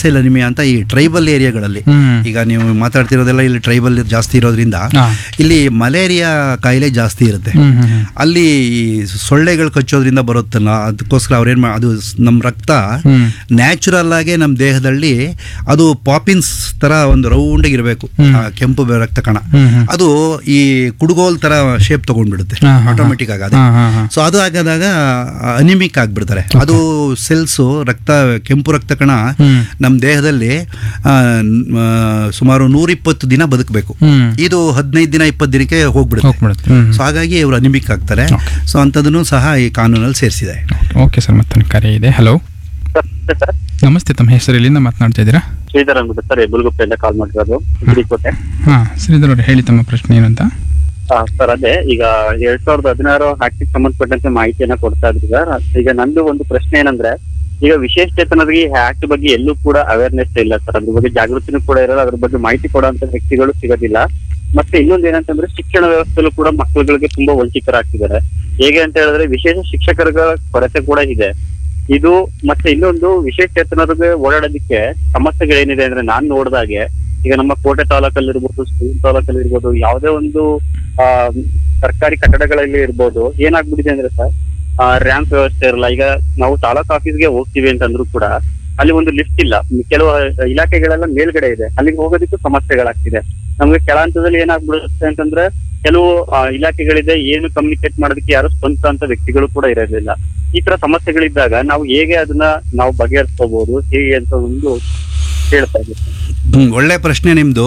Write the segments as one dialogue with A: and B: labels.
A: Cell anaemia ಅಂತ ಈ tribal ಏರಿಯಾಗಳಲ್ಲಿ
B: ಹ್ಮ್.
A: ಈಗ ನೀವು ಮಾತಾಡ್ತಿರೋದೆಲ್ಲ ಇಲ್ಲಿ ಟ್ರೈಬಲ್ ಜಾಸ್ತಿ ಇರೋದ್ರಿಂದ
B: ಹಾ.
A: ಇಲ್ಲಿ ಮಲೇರಿಯಾ ಕಾಯಿಲೆ ಜಾಸ್ತಿ ಇರುತ್ತೆ
B: ಹ್ಮ್ ಹ್ಮ್ ಹ್ಮ್.
A: ಅಲ್ಲಿ ಈ ಸೊಳ್ಳೆಗಳು ಕಚ್ಚೋದ್ರಿಂದ ಬರುತ್ತಲ್ಲ ಅದಕ್ಕೋಸ್ಕರ ಅವ್ರೇನು ಮಾ ಅದು ಸ್- ನಮ್ಮ ರಕ್ತ
B: ಹ್ಮ್.
A: ನ್ಯಾಚುರಲ್ ಆಗಿ ನಮ್ಮ ದೇಹದಲ್ಲಿ ಅದು ಪಾಪಿನ್ಸ್ ತರ ಒಂದು ರೌಂಡಿಗೆ ಇರಬೇಕು
B: ಹ್ಮ್.
A: ಕೆಂಪು ಬೆ- ರಕ್ತ ಕಣ
B: ಹ್ಮ್ ಹ್ಮ್.
A: ಅದು ಈ ಕುಡುಗೋಲ್ ತರ ಶೇಪ್ ತಗೊಂಡ್ಬಿಡುತ್ತೆ
B: ಹಾ, ಹಾ, ಹಾ.
A: ಆಟೋಮೆಟಿಕ್ ಆಗಿ
B: ಹಾ, ಹಾ, ಹಾ.
A: ಸೊ ಅದು ಆಗದಾಗ ಅನಿಮಿಕ್ ಆಗ್ಬಿಡ್ತಾರೆ ಅದು ಸೆಲ್ಸು ರಕ್ತ ಕೆಂಪು ರಕ್ತ ಕಣ
B: ಹ್ಮ್.
A: ನಮ್ಮ ದೇಹದಲ್ಲಿ ಆ, ನ್- ಆ, ಸುಮಾರು ನೂರಿಪ್ಪತ್ತು ದಿನ ಬದುಕಬೇಕು
B: ಹ್ಮ್.
A: ಇದು ಹದಿನೈದು ದಿನ ಇಪ್ಪತ್ತು ದಿನಕ್ಕೆ ಹೋಗ್ಬಿಡುತ್ತೆ
B: ಹೋಗ್ಬಿಡುತ್ತೆ ಹ್ಮ್.
A: ಸೊ ಹಾಗಾಗಿ ಇವರು ಅನಿಮಿಕ್ ಆಗ್ತಾರೆ
B: Okay.
A: ಸೊ ಅಂಥದ್ದನ್ನು ಸಹ ಈ ಕಾನೂನಲ್ಲಿ ಸೇರಿಸಿದೆ
B: ಓಕೆ ಸರ್ ಮತ್ತೊಂದು ಕರೆ ಇದೆ ಹಲೋ
C: ಸರ್
B: ನಮಸ್ತೆ ತಮ್ಮ ಹೆಸರು ಎಲ್ಲಿಂದ ಮಾತನಾಡ್ತಾ ಇದ್ದೀರಾ
C: ಶ್ರೀಧರ್ ಅಂದ್ಬಿಟ್ಟು ಸರ್ ಬುಲ್ಗುಪ್ಪೆಯಿಂದ ಕಾಲ್ ಮಾಡಿರೋದು ಗುಡಿಕೋಟೆ
B: ಹಾಂ ಶ್ರೀಧರ್ ಅವ್ರು ಹೇಳಿ ತಮ್ಮ ಪ್ರಶ್ನೆ ಏನು ಅಂತ
C: ಸರ್ ಅದೇ ಈಗ ಎರಡ್ ಸಾವಿರದ ಹದಿನಾರು ಆಕ್ಟಿಗೆ ಸಂಬಂಧಪಟ್ಟಂತೆ ಮಾಹಿತಿಯನ್ನ ಕೊಡ್ತಾ ಇದ್ರಿ ಸರ್ ಈಗ ನಂದು ಒಂದು ಪ್ರಶ್ನೆ ಏನಂದ್ರೆ ಈಗ ವಿಶೇಷ ಚೇತನರಿಗೆ ಈ ಆಕ್ಟ್ ಬಗ್ಗೆ ಎಲ್ಲೂ ಕೂಡ ಅವೇರ್ನೆಸ್ ಇಲ್ಲ ಸರ್ ಅದ್ರ ಬಗ್ಗೆ ಜಾಗೃತಿನೂ ಕೂಡ ಇರಲ್ಲ ಅದ್ರ ಬಗ್ಗೆ ಮಾಹಿತಿ ಕೊಡುವಂತ ವ್ಯಕ್ತಿಗಳು ಸಿಗೋದಿಲ್ಲ ಮತ್ತೆ ಇನ್ನೊಂದು ಏನಂತಂದ್ರೆ ಶಿಕ್ಷಣ ವ್ಯವಸ್ಥೆಯಲ್ಲೂ ಕೂಡ ಮಕ್ಕಳುಗಳಿಗೆ ತುಂಬಾ ವಂಚಿತರಾಗ್ತಿದ್ದಾರೆ ಹೇಗೆ ಅಂತ ಹೇಳಿದ್ರೆ ವಿಶೇಷ ಶಿಕ್ಷಕರ ಕೊರತೆ ಕೂಡ ಇದೆ ಇದು ಮತ್ತೆ ಇನ್ನೊಂದು ವಿಶೇಷ ಚೇತನರಿಗೆ ಓಡಾಡೋದಕ್ಕೆ ಸಮಸ್ಯೆಗಳೇನಿದೆ ಅಂದ್ರೆ ನಾನ್ ನೋಡ್ದಾಗೆ ಈಗ ನಮ್ಮ ಕೋಟೆ ತಾಲೂಕಲ್ಲಿರ್ಬೋದು ಸ್ಕೂಲ್ ತಾಲೂಕಲ್ಲಿರ್ಬೋದು ಯಾವುದೇ ಒಂದು ಆ ಸರ್ಕಾರಿ ಕಟ್ಟಡಗಳಲ್ಲಿ ಇರ್ಬೋದು ಏನಾಗ್ಬಿಟ್ಟಿದೆ ಅಂದ್ರೆ ಸರ್ ರ್ಯಾಂಪ್ ವ್ಯವಸ್ಥೆ ಇರಲ್ಲ ಈಗ ನಾವು ತಾಲೂಕ್ ಆಫೀಸ್ಗೆ ಹೋಗ್ತೀವಿ ಅಂತಂದ್ರು ಕೂಡ ಅಲ್ಲಿ ಒಂದು ಲಿಫ್ಟ್ ಇಲ್ಲ ಕೆಲವು ಇಲಾಖೆಗಳೆಲ್ಲ ಮೇಲ್ಗಡೆ ಇದೆ ಅಲ್ಲಿಗೆ ಹೋಗೋದಕ್ಕೂ ಸಮಸ್ಯೆಗಳಾಗ್ತಿದೆ ನಮ್ಗೆ ಕೆಳ ಹಂತದಲ್ಲಿ ಏನಾಗ್ಬಿಡುತ್ತೆ ಅಂತಂದ್ರೆ ಕೆಲವು ಆ, ಇಲಾಖೆಗಳಿದೆ ಏನು ಕಮ್ಯುನಿಕೇಟ್ ಮಾಡೋದಕ್ಕೆ ಯಾರು ಸ್ವಂತ ಅಂತ ವ್ಯಕ್ತಿಗಳು ಕೂಡ ಇರೋದಿಲ್ಲ ಈ ತರ ಸಮಸ್ಯೆಗಳಿದ್ದಾಗ ನಾವು ಹೇಗೆ ಅದನ್ನ ನಾವು ಬಗೆಹರಿಸ್ಕೋಬಹುದು ಹೇಗೆ ಅಂತ ಒಂದು ಹೇಳ್ತಾ ಇದ್ದೀವಿ
A: ಹ್ಮ್, ಒಳ್ಳೆ ಪ್ರಶ್ನೆ ನಿಮ್ಮದು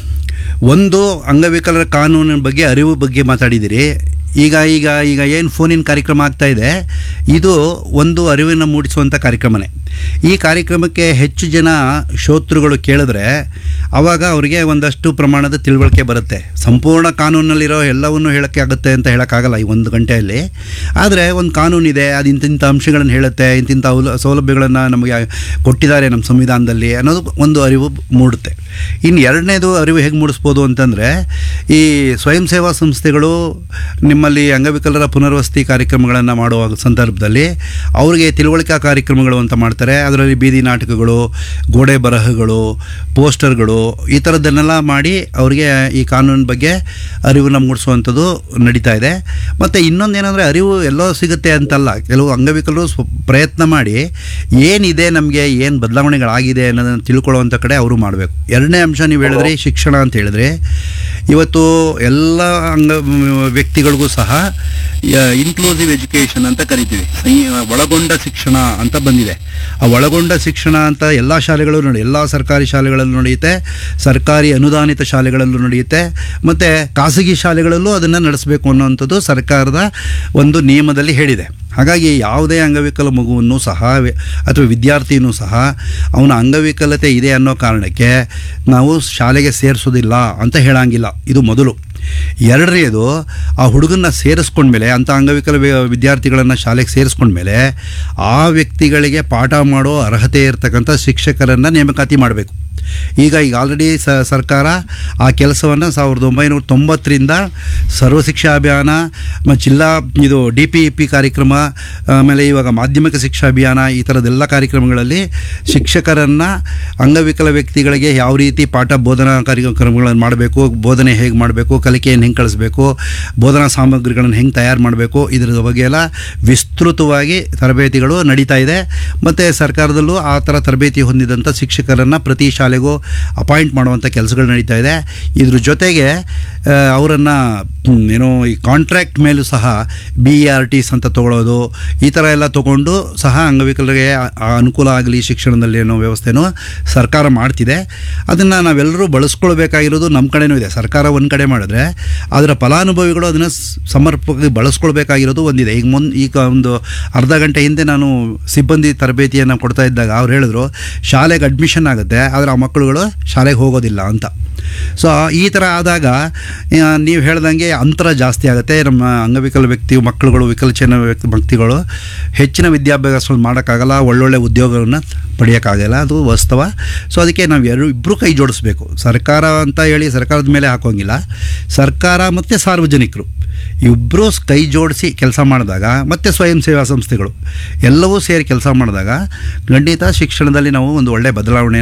A: ಒಂದು ಅಂಗವಿಕಲರ ಕಾನೂನಿನ ಬಗ್ಗೆ ಅರಿವು ಬಗ್ಗೆ ಮಾತಾಡಿದಿರಿ ಈಗ ಈಗ ಈಗ ಏನು ಫೋನಿನ ಕಾರ್ಯಕ್ರಮ ಆಗ್ತಾ ಇದೆ ಇದು ಒಂದು ಅರಿವನ್ನು ಮೂಡಿಸುವಂಥ ಕಾರ್ಯಕ್ರಮನೇ ಈ ಕಾರ್ಯಕ್ರಮಕ್ಕೆ ಹೆಚ್ಚು ಜನ ಶ್ರೋತೃಗಳು ಕೇಳಿದ್ರೆ ಆವಾಗ ಅವರಿಗೆ ಒಂದಷ್ಟು ಪ್ರಮಾಣದ ತಿಳುವಳಿಕೆ ಬರುತ್ತೆ ಸಂಪೂರ್ಣ ಕಾನೂನಲ್ಲಿರೋ ಎಲ್ಲವನ್ನೂ ಹೇಳೋಕ್ಕೆ ಆಗುತ್ತೆ ಅಂತ ಹೇಳೋಕ್ಕಾಗಲ್ಲ ಈ ಒಂದು ಗಂಟೆಯಲ್ಲಿ ಆದರೆ ಒಂದು ಕಾನೂನಿದೆ ಅದು ಇಂತಿಂಥ ಅಂಶಗಳನ್ನು ಹೇಳುತ್ತೆ ಇಂತಿಂಥ ಔಲ ಸೌಲಭ್ಯಗಳನ್ನು ನಮಗೆ ಕೊಟ್ಟಿದ್ದಾರೆ ನಮ್ಮ ಸಂವಿಧಾನದಲ್ಲಿ ಅನ್ನೋದು ಒಂದು ಅರಿವು ಮೂಡುತ್ತೆ ಇನ್ನು ಎರಡನೇದು ಅರಿವು ಹೇಗೆ ಮೂಡಿಸ್ಬೋದು ಅಂತಂದರೆ ಈ ಸ್ವಯಂ ಸೇವಾ ಸಂಸ್ಥೆಗಳು ನಿಮ್ಮಲ್ಲಿ ಅಂಗವಿಕಲರ ಪುನರ್ವಸತಿ ಕಾರ್ಯಕ್ರಮಗಳನ್ನು ಮಾಡುವ ಸಂದರ್ಭದಲ್ಲಿ ಅವರಿಗೆ ತಿಳುವಳಿಕಾ ಕಾರ್ಯಕ್ರಮಗಳು ಅಂತ ಮಾಡ್ತಾರೆ ಅದರಲ್ಲಿ ಬೀದಿ ನಾಟಕಗಳು ಗೋಡೆ ಬರಹಗಳು ಪೋಸ್ಟರ್ಗಳು ಈ ಥರದ್ದನ್ನೆಲ್ಲ ಮಾಡಿ ಅವರಿಗೆ ಈ ಕಾನೂನಿನ ಬಗ್ಗೆ ಅರಿವನ್ನು ಮೂಡಿಸುವಂಥದ್ದು ನಡೀತಾ ಇದೆ ಮತ್ತು ಇನ್ನೊಂದೇನೆಂದರೆ ಅರಿವು ಎಲ್ಲೋ ಸಿಗುತ್ತೆ ಅಂತಲ್ಲ ಕೆಲವು ಅಂಗವಿಕಲರು ಸ್ವ ಪ್ರಯತ್ನ ಮಾಡಿ ಏನಿದೆ ನಮಗೆ ಏನು ಬದಲಾವಣೆಗಳಾಗಿದೆ ಅನ್ನೋದನ್ನು ತಿಳ್ಕೊಳ್ಳುವಂಥ ಕಡೆ ಅವರು ಮಾಡಬೇಕು ಎರಡನೇ ಅಂಶ ನೀವು ಹೇಳಿದ್ರಿ ಶಿಕ್ಷಣ ಅಂತ ಹೇಳಿದ್ರೆ ಇವತ್ತು ಎಲ್ಲ ಅಂಗ ವ್ಯಕ್ತಿಗಳಿಗೂ ಸಹ ಇನ್ಕ್ಲೂಸಿವ್ ಎಜುಕೇಷನ್ ಅಂತ ಕರಿತೀವಿ ಸೈ- ಒಳಗೊಂಡ ಶಿಕ್ಷಣ ಅಂತ ಬಂದಿದೆ ಆ ಒಳಗೊಂಡ ಶಿಕ್ಷಣ ಅಂತ ಎಲ್ಲ ಶಾಲೆಗಳು ನೋಡಿ ಎಲ್ಲ ಸರ್ಕಾರಿ ಶಾಲೆಗಳಲ್ಲೂ ನಡೆಯುತ್ತೆ ಸರ್ಕಾರಿ ಅನುದಾನಿತ ಶಾಲೆಗಳಲ್ಲೂ ನಡೆಯುತ್ತೆ ಮತ್ತು ಖಾಸಗಿ ಶಾಲೆಗಳಲ್ಲೂ ಅದನ್ನು ನಡೆಸಬೇಕು ಅನ್ನೋವಂಥದ್ದು ಸರ್ಕಾರದ ಒಂದು ನಿಯಮದಲ್ಲಿ ಹೇಳಿದೆ ಹಾಗಾಗಿ ಯಾವುದೇ ಅಂಗವಿಕಲ ಮಗುವನ್ನು ಸಹ ವಿ- ಅಥವಾ ವಿದ್ಯಾರ್ಥಿನೂ ಸಹ ಅವನ ಅಂಗವಿಕಲತೆ ಇದೆ ಅನ್ನೋ ಕಾರಣಕ್ಕೆ ನಾವು ಶಾಲೆಗೆ ಸೇರಿಸೋದಿಲ್ಲ ಅಂತ ಹೇಳಂಗಿಲ್ಲ ಇದು ಮೊದಲು ಎರಡನೇದು ಆ ಹುಡುಗನ್ನ ಸೇರಿಸ್ಕೊಂಡ್ಮೇಲೆ ಅಂಥ ಅಂಗವಿಕಲ ವಿ- ವಿದ್ಯಾರ್ಥಿಗಳನ್ನು ಶಾಲೆಗೆ ಸೇರಿಸ್ಕೊಂಡ್ಮೇಲೆ ಆ ವ್ಯಕ್ತಿಗಳಿಗೆ ಪಾಠ ಮಾಡೋ ಅರ್ಹತೆ ಇರತಕ್ಕಂಥ ಶಿಕ್ಷಕರನ್ನು ನೇಮಕಾತಿ ಮಾಡಬೇಕು ಈಗ ಈಗ ಆಲ್ರೆಡಿ ಸ ಸರ್ಕಾರ ಆ ಕೆಲಸವನ್ನು ಸಾವಿರದ ಒಂಬೈನೂರ ತೊಂಬತ್ತರಿಂದ ಸರ್ವಶಿಕ್ಷಾ ಅಭಿಯಾನ ಮ- ಜಿಲ್ಲಾ ಇದು ಡಿ ಪಿ ಇ ಪಿ ಕಾರ್ಯಕ್ರಮ ಆಮೇಲೆ ಇವಾಗ ಮಾಧ್ಯಮಿಕ ಶಿಕ್ಷಾ ಅಭಿಯಾನ ಈ ಥರದ್ದೆಲ್ಲ ಕಾರ್ಯಕ್ರಮಗಳಲ್ಲಿ ಶಿಕ್ಷಕರನ್ನು ಅಂಗವಿಕಲ ವ್ಯಕ್ತಿಗಳಿಗೆ ಯಾವ ರೀತಿ ಪಾಠ ಬೋಧನಾ ಕಾರ್ಯಕ್ರಮಗಳನ್ನು ಮಾಡಬೇಕು ಬೋಧನೆ ಹೇಗೆ ಮಾಡಬೇಕು ಕಲಿಕೆಯನ್ನು ಹೆಂಗೆ ಕಳಿಸ್ಬೇಕು ಬೋಧನಾ ಸಾಮಗ್ರಿಗಳನ್ನು ಹೆಂಗೆ ತಯಾರು ಮಾಡಬೇಕು ಇದರ ಬಗ್ಗೆ ಎಲ್ಲ ವಿಸ್ತೃತವಾಗಿ ತರಬೇತಿಗಳು ನಡೀತಾ ಇದೆ ಮತ್ತು ಸರ್ಕಾರದಲ್ಲೂ ಆ ಥರ ತರಬೇತಿ ಹೊಂದಿದಂಥ ಶಿಕ್ಷಕರನ್ನು ಪ್ರತಿ ಶಾಲೆಗೂ ಅಪಾಯಿಂಟ್ ಮಾಡುವಂಥ ಕೆಲಸಗಳು ನಡೀತಾ ಇದೆ ಇದ್ರ ಜೊತೆಗೆ ಅವರನ್ನು ಏನೋ ಈ ಕಾಂಟ್ರಾಕ್ಟ್ ಮೇಲೂ ಸಹ ಬಿ ಇ ಆರ್ ಟಿಸ್ ಅಂತ ತೊಗೊಳೋದು ಈ ಥರ ಎಲ್ಲ ತೊಗೊಂಡು ಸಹ ಅಂಗವಿಕಲರಿಗೆ ಆ- ಆ ಅನುಕೂಲ ಆಗಲಿ ಶಿಕ್ಷಣದಲ್ಲಿ ಅನ್ನೋ ವ್ಯವಸ್ಥೆನೂ ಸರ್ಕಾರ ಮಾಡ್ತಿದೆ ಅದನ್ನು ನಾವೆಲ್ಲರೂ ಬಳಸ್ಕೊಳ್ಬೇಕಾಗಿರೋದು ನಮ್ಮ ಕಡೆನೂ ಇದೆ ಸರ್ಕಾರ ಒಂದು ಕಡೆ ಮಾಡಿದ್ರೆ ಅದರ ಫಲಾನುಭವಿಗಳು ಅದನ್ನು ಸ್- ಸಮರ್ಪಕವಾಗಿ ಬಳಸ್ಕೊಳ್ಬೇಕಾಗಿರೋದು ಒಂದಿದೆ ಈಗ ಮುನ್ ಈಗ ಒಂದು ಅರ್ಧ ಗಂಟೆ ಹಿಂದೆ ನಾನು ಸಿಬ್ಬಂದಿ ತರಬೇತಿಯನ್ನು ಕೊಡ್ತಾ ಇದ್ದಾಗ ಅವ್ರು ಹೇಳಿದ್ರು ಶಾಲೆಗೆ ಅಡ್ಮಿಷನ್ ಆಗುತ್ತೆ ಆದರೆ ಆ ಮಕ್ಕಳುಗಳು ಶಾಲೆಗೆ ಹೋಗೋದಿಲ್ಲ ಅಂತ ಸೊ ಈ ಥರ ಆದಾಗ ನೀವು ಹೇಳ್ದಂಗೆ ಅಂತರ ಜಾಸ್ತಿ ಆಗುತ್ತೆ ನಮ್ಮ ಅಂಗವಿಕಲ ವ್ಯಕ್ತಿ ಮಕ್ಕಳುಗಳು ವಿಕಲಚೇತನ ವ್ಯಕ್ತಿ ವ್ಯಕ್ತಿಗಳು ಹೆಚ್ಚಿನ ವಿದ್ಯಾಭ್ಯಾಸ ಮಾಡೋಕ್ಕಾಗಲ್ಲ ಒಳ್ಳೊಳ್ಳೆ ಉದ್ಯೋಗವನ್ನು ಪಡೆಯೋಕ್ಕಾಗಲ್ಲ ಅದು ವಾಸ್ತವ ಸೊ ಅದಕ್ಕೆ ನಾವು ಎರಡು ಇಬ್ಬರು ಕೈ ಜೋಡಿಸ್ಬೇಕು ಸರ್ಕಾರ ಅಂತ ಹೇಳಿ ಸರ್ಕಾರದ ಮೇಲೆ ಹಾಕೋಂಗಿಲ್ಲ ಸರ್ಕಾರ ಮತ್ತು ಸಾರ್ವಜನಿಕರು ಇಬ್ಬರು ಕೈ ಜೋಡಿಸಿ ಕೆಲಸ ಮಾಡಿದಾಗ ಮತ್ತು ಸ್ವಯಂ ಸೇವಾ ಸಂಸ್ಥೆಗಳು ಎಲ್ಲವೂ ಸೇರಿ ಕೆಲಸ ಮಾಡಿದಾಗ ಖಂಡಿತ ಶಿಕ್ಷಣದಲ್ಲಿ ನಾವು ಒಂದು ಒಳ್ಳೆಯ ಬದಲಾವಣೆ